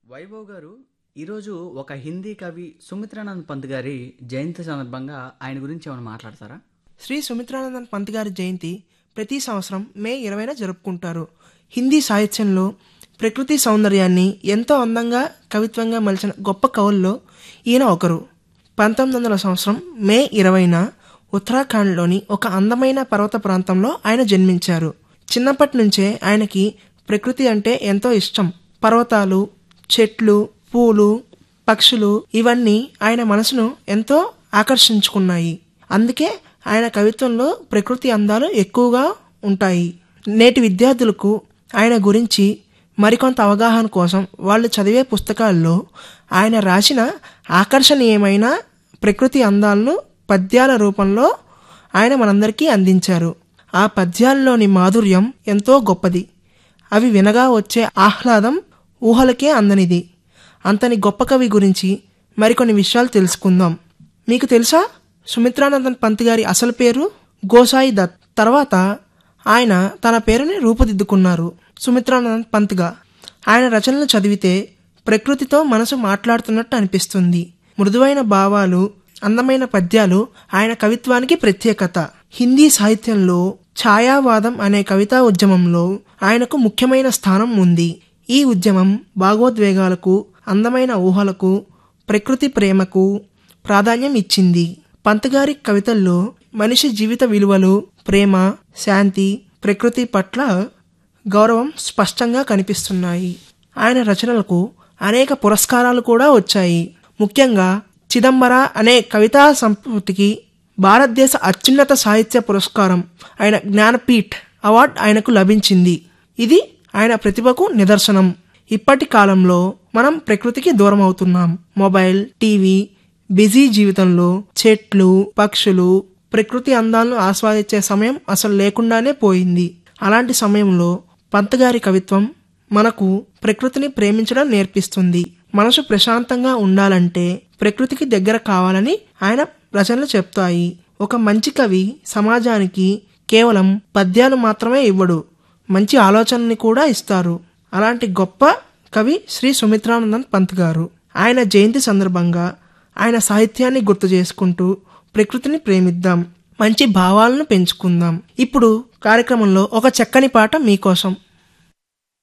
వైభవ్ గారు ఈరోజు ఒక హిందీ కవి సుమిత్రానంద్ పంత్ గారి జయంతి సందర్భంగా ఆయన గురించి ఏమైనా మాట్లాడతారా శ్రీ సుమిత్రానందన్ పంత్ గారి జయంతి ప్రతి సంవత్సరం మే ఇరవైన జరుపుకుంటారు హిందీ సాహిత్యంలో ప్రకృతి సౌందర్యాన్ని ఎంతో అందంగా కవిత్వంగా మలిచిన గొప్ప కవుల్లో ఈయన ఒకరు పంతొమ్మిది వందల సంవత్సరం మే ఇరవైన ఉత్తరాఖండ్లోని ఒక అందమైన పర్వత ప్రాంతంలో ఆయన జన్మించారు చిన్నప్పటి నుంచే ఆయనకి ప్రకృతి అంటే ఎంతో ఇష్టం పర్వతాలు చెట్లు పూలు పక్షులు ఇవన్నీ ఆయన మనసును ఎంతో ఆకర్షించుకున్నాయి అందుకే ఆయన కవిత్వంలో ప్రకృతి అందాలు ఎక్కువగా ఉంటాయి నేటి విద్యార్థులకు ఆయన గురించి మరికొంత అవగాహన కోసం వాళ్ళు చదివే పుస్తకాల్లో ఆయన రాసిన ఆకర్షణీయమైన ప్రకృతి అందాలను పద్యాల రూపంలో ఆయన మనందరికీ అందించారు ఆ పద్యాల్లోని మాధుర్యం ఎంతో గొప్పది అవి వినగా వచ్చే ఆహ్లాదం ఊహలకే అందనిది అంతని గొప్ప కవి గురించి మరికొన్ని విషయాలు తెలుసుకుందాం మీకు తెలుసా సుమిత్రానందన్ పంత్ గారి అసలు పేరు గోసాయి దత్ తర్వాత ఆయన తన పేరుని రూపుదిద్దుకున్నారు సుమిత్రానందన్ పంత్గా ఆయన రచనలు చదివితే ప్రకృతితో మనసు మాట్లాడుతున్నట్టు అనిపిస్తుంది మృదువైన భావాలు అందమైన పద్యాలు ఆయన కవిత్వానికి ప్రత్యేకత హిందీ సాహిత్యంలో ఛాయావాదం అనే కవితా ఉద్యమంలో ఆయనకు ముఖ్యమైన స్థానం ఉంది ఈ ఉద్యమం భాగోద్వేగాలకు అందమైన ఊహలకు ప్రకృతి ప్రేమకు ప్రాధాన్యం ఇచ్చింది పంతగారి కవితల్లో మనిషి జీవిత విలువలు ప్రేమ శాంతి ప్రకృతి పట్ల గౌరవం స్పష్టంగా కనిపిస్తున్నాయి ఆయన రచనలకు అనేక పురస్కారాలు కూడా వచ్చాయి ముఖ్యంగా చిదంబర అనే కవితా సంస్కృతికి భారతదేశ అత్యున్నత సాహిత్య పురస్కారం ఆయన జ్ఞానపీఠ్ అవార్డు ఆయనకు లభించింది ఇది ఆయన ప్రతిభకు నిదర్శనం ఇప్పటి కాలంలో మనం ప్రకృతికి దూరం అవుతున్నాం మొబైల్ టీవీ బిజీ జీవితంలో చెట్లు పక్షులు ప్రకృతి అందాలను ఆస్వాదించే సమయం అసలు లేకుండానే పోయింది అలాంటి సమయంలో పంతగారి కవిత్వం మనకు ప్రకృతిని ప్రేమించడం నేర్పిస్తుంది మనసు ప్రశాంతంగా ఉండాలంటే ప్రకృతికి దగ్గర కావాలని ఆయన రచనలు చెప్తాయి ఒక మంచి కవి సమాజానికి కేవలం పద్యాలు మాత్రమే ఇవ్వడు మంచి ఆలోచనని కూడా ఇస్తారు అలాంటి గొప్ప కవి శ్రీ సుమిత్రానందన్ పంత్ గారు ఆయన జయంతి సందర్భంగా ఆయన సాహిత్యాన్ని గుర్తు చేసుకుంటూ ప్రకృతిని ప్రేమిద్దాం మంచి భావాలను పెంచుకుందాం ఇప్పుడు కార్యక్రమంలో ఒక చక్కని పాట మీకోసం